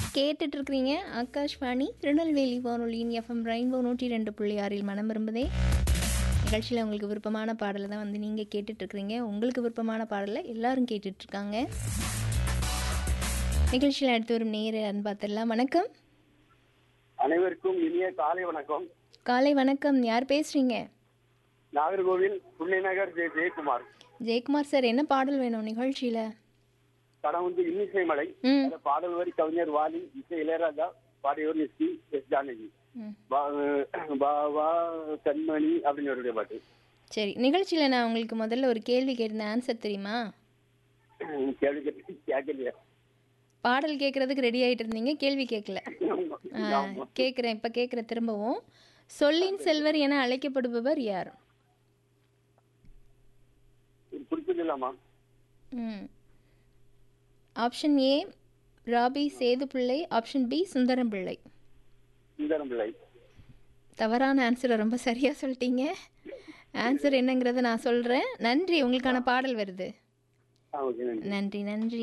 கேட்டுட்டு இருக்கிறீங்க ஆகாஷ்வாணி திருநெல்வேலி வானொலியின் எஃப்எம் ரெயின்போ நூற்றி ரெண்டு புள்ளி ஆறில் மனம் விரும்புதே நிகழ்ச்சியில் உங்களுக்கு விருப்பமான பாடலை தான் வந்து நீங்கள் கேட்டுட்டு இருக்கிறீங்க உங்களுக்கு விருப்பமான பாடலை எல்லாரும் கேட்டுட்டு இருக்காங்க நிகழ்ச்சியில் அடுத்து வரும் நேர அன்பாத்தெல்லாம் வணக்கம் அனைவருக்கும் இனிய காலை வணக்கம் காலை வணக்கம் யார் பேசுகிறீங்க நாகர்கோவில் புள்ளிநகர் ஜெய ஜெயக்குமார் ஜெயக்குமார் சார் என்ன பாடல் வேணும் நிகழ்ச்சியில் படம் வந்து இன்னிசை மலை ம் அந்த பாடல் வரி கவிஞர் வாலி இசை இளையராஜா பாடியவர் எஸ்பி எஸ் ஜானகி ம் வா- வா வா கண்மணி அப்படின்னு ஒரு பாட்டு சரி நிகழ்ச்சியில் நான் உங்களுக்கு முதல்ல ஒரு கேள்வி கேட்டிருந்தேன் ஆன்சர் தெரியுமா கேள்வி கேட்டு கேட்கலையா பாடல் கேட்குறதுக்கு ரெடி ஆகிட்டு இருந்தீங்க கேள்வி கேட்கல ஆமா. கேட்குறேன் இப்போ கேட்குற திரும்பவும் சொல்லின் செல்வர் என அழைக்கப்படுபவர் யார் குறிப்பிடலாமா ம் ஆப்ஷன் ஏ ராபி சேது பிள்ளை ஆப்ஷன் பி சுந்தரம் பிள்ளை சுந்தரம் பிள்ளை தவறான ஆன்சரை ரொம்ப சரியாக சொல்லிட்டீங்க ஆன்சர் என்னங்கிறத நான் சொல்கிறேன் நன்றி உங்களுக்கான பாடல் வருது ஆ ஓகே நன்றி நன்றி நன்றி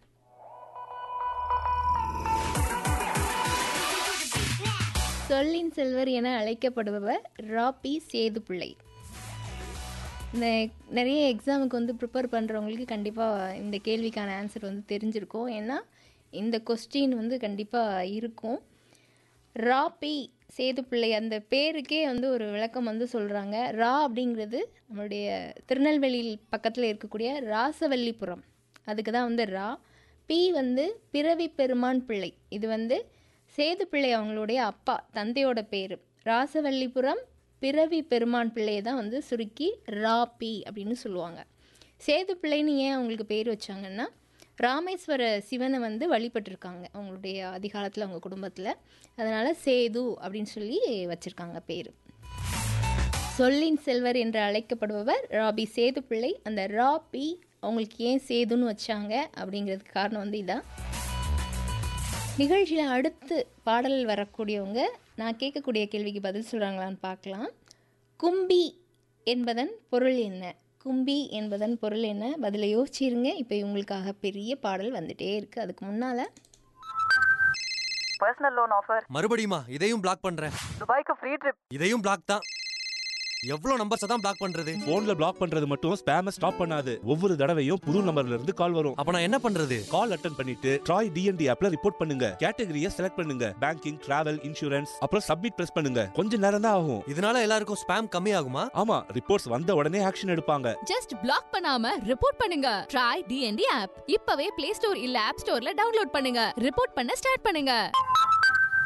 சொல்லின் செல்வர் என அழைக்கப்படுபவர் ராபி சேது பிள்ளை இந்த நிறைய எக்ஸாமுக்கு வந்து ப்ரிப்பேர் பண்ணுறவங்களுக்கு கண்டிப்பாக இந்த கேள்விக்கான ஆன்சர் வந்து தெரிஞ்சிருக்கும் ஏன்னா இந்த கொஸ்டின் வந்து கண்டிப்பாக இருக்கும் ராபி சேது பிள்ளை அந்த பேருக்கே வந்து ஒரு விளக்கம் வந்து சொல்கிறாங்க ரா அப்படிங்கிறது நம்மளுடைய திருநெல்வேலி பக்கத்தில் இருக்கக்கூடிய ராசவல்லிபுரம் அதுக்கு தான் வந்து ரா பி வந்து பிறவி பெருமான் பிள்ளை இது வந்து சேது பிள்ளை அவங்களுடைய அப்பா தந்தையோட பேர் ராசவல்லிபுரம் பிறவி பெருமான் பிள்ளையை தான் வந்து சுருக்கி ராபி அப்படின்னு சொல்லுவாங்க சேது பிள்ளைன்னு ஏன் அவங்களுக்கு பேர் வச்சாங்கன்னா ராமேஸ்வர சிவனை வந்து வழிபட்டிருக்காங்க அவங்களுடைய அதிகாலத்தில் அவங்க குடும்பத்தில் அதனால் சேது அப்படின்னு சொல்லி வச்சுருக்காங்க பேர் சொல்லின் செல்வர் என்று அழைக்கப்படுபவர் ராபி சேது பிள்ளை அந்த ராபி அவங்களுக்கு ஏன் சேதுன்னு வச்சாங்க அப்படிங்கிறதுக்கு காரணம் வந்து இதான் நிகழ்ச்சியில் அடுத்து பாடல் வரக்கூடியவங்க நான் கேட்கக்கூடிய கேள்விக்கு பதில் சொல்கிறாங்களான்னு பார்க்கலாம் கும்பி என்பதன் பொருள் என்ன கும்பி என்பதன் பொருள் என்ன பதிலை யோசிச்சிருங்க இப்போ உங்களுக்காக பெரிய பாடல் வந்துட்டே இருக்குது அதுக்கு முன்னால் பர்சனல் லோன் ஆஃபர் மறுபடியுமா இதையும் பிளாக் பண்றேன் துபாய்க்கு ஃப்ரீ ட்ரிப் இதையும் பிளாக் தான் எவ்வளவு நம்பர்ஸ் தான் பிளாக் பண்றது போன்ல பிளாக் பண்றது மட்டும் ஸ்பேம ஸ்டாப் பண்ணாது ஒவ்வொரு தடவையும் புது நம்பர்ல இருந்து கால் வரும் அப்ப நான் என்ன பண்றது கால் அட்டன் பண்ணிட்டு ட்ராய் டிஎன்டி ஆப்ல ரிப்போர்ட் பண்ணுங்க கேட்டகரியை செலக்ட் பண்ணுங்க பேங்கிங் டிராவல் இன்சூரன்ஸ் அப்புறம் சப்மிட் பிரஸ் பண்ணுங்க கொஞ்ச நேரம் தான் ஆகும் இதனால எல்லாருக்கும் ஸ்பேம் கம்மி ஆகுமா ஆமா ரிப்போர்ட்ஸ் வந்த உடனே ஆக்ஷன் எடுப்பாங்க ஜஸ்ட் பிளாக் பண்ணாம ரிப்போர்ட் பண்ணுங்க ட்ரை டிஎன்டி ஆப் இப்பவே பிளே ஸ்டோர் இல்ல ஆப் ஸ்டோர்ல டவுன்லோட் பண்ணுங்க ரிப்போர்ட் பண்ண ஸ்டார்ட் பண்ணுங்க